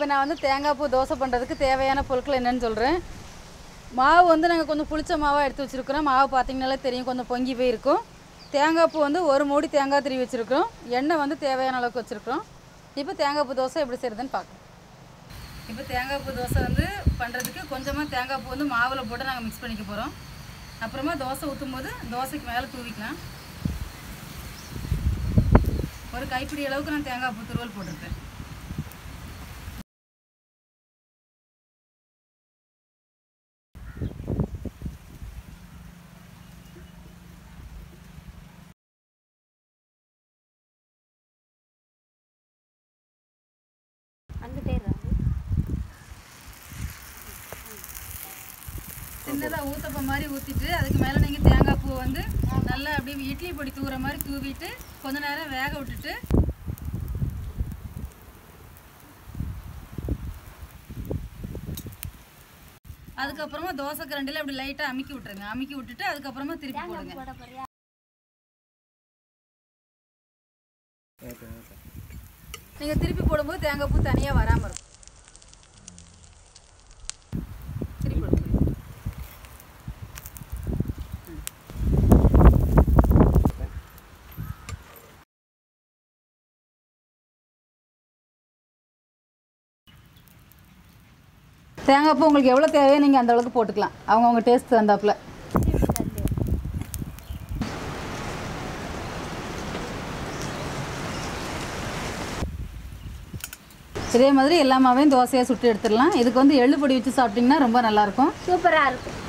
இப்போ நான் வந்து தேங்காய் பூ தோசை பண்ணுறதுக்கு தேவையான பொருட்கள் என்னன்னு சொல்கிறேன் மாவு வந்து நாங்கள் கொஞ்சம் புளிச்ச மாவாக எடுத்து வச்சுருக்கிறோம் மாவு பார்த்தீங்கனாலே தெரியும் கொஞ்சம் பொங்கி போயிருக்கும் தேங்காய் பூ வந்து ஒரு மூடி தேங்காய் திருவி வச்சுருக்கிறோம் எண்ணெய் வந்து தேவையான அளவுக்கு வச்சுருக்கிறோம் இப்போ தேங்காய் பூ தோசை எப்படி செய்கிறதுன்னு பார்க்கலாம் இப்போ தேங்காய் பூ தோசை வந்து பண்ணுறதுக்கு கொஞ்சமாக தேங்காய் பூ வந்து மாவில் போட்டு நாங்கள் மிக்ஸ் பண்ணிக்க போகிறோம் அப்புறமா தோசை ஊற்றும் போது தோசைக்கு மேலே தூவிக்கலாம் ஒரு கைப்பிடி அளவுக்கு நான் தேங்காய் பூ துருவல் போட்டிருக்கேன் வந்துட்டே இரு. சின்னதாக ஊத்தப்பம் மாதிரி ஊற்றிட்டு அதுக்கு மேலே நீங்கள் தேங்காய் பூ வந்து நல்லா அப்படியே இட்லி பொடி தூவுற மாதிரி தூவிட்டு கொஞ்ச நேரம் வேக விட்டுட்டு அதுக்கப்புறமா தோசை கரண்டியில் அப்படி லைட்டாக அமுக்கி விட்டுருங்க அமுக்கி விட்டுட்டு அதுக்கப்புறமா திருப்பி போடுங்க போட போறியா? நீங்கள் திருப்பி போடும்போது தேங்காய் பூ தனியாக வராமல் இருக்கும் திருப்பி போடுங்க தேங்காய் பூ உங்களுக்கு எவ்வளோ தேவையோ நீங்கள் அந்த அளவுக்கு போட்டுக்கலாம் அவங்கவுங்க டேஸ்ட் தந்தாப்புல இதே மாதிரி எல்லா மாவையும் தோசையாக சுட்டு எடுத்துடலாம் இதுக்கு வந்து எள்ளு பொடி வச்சு சாப்பிட்டிங்கன்னா ரொம்ப நல்லாயிருக்கும் சூப்பரா இருக்கும்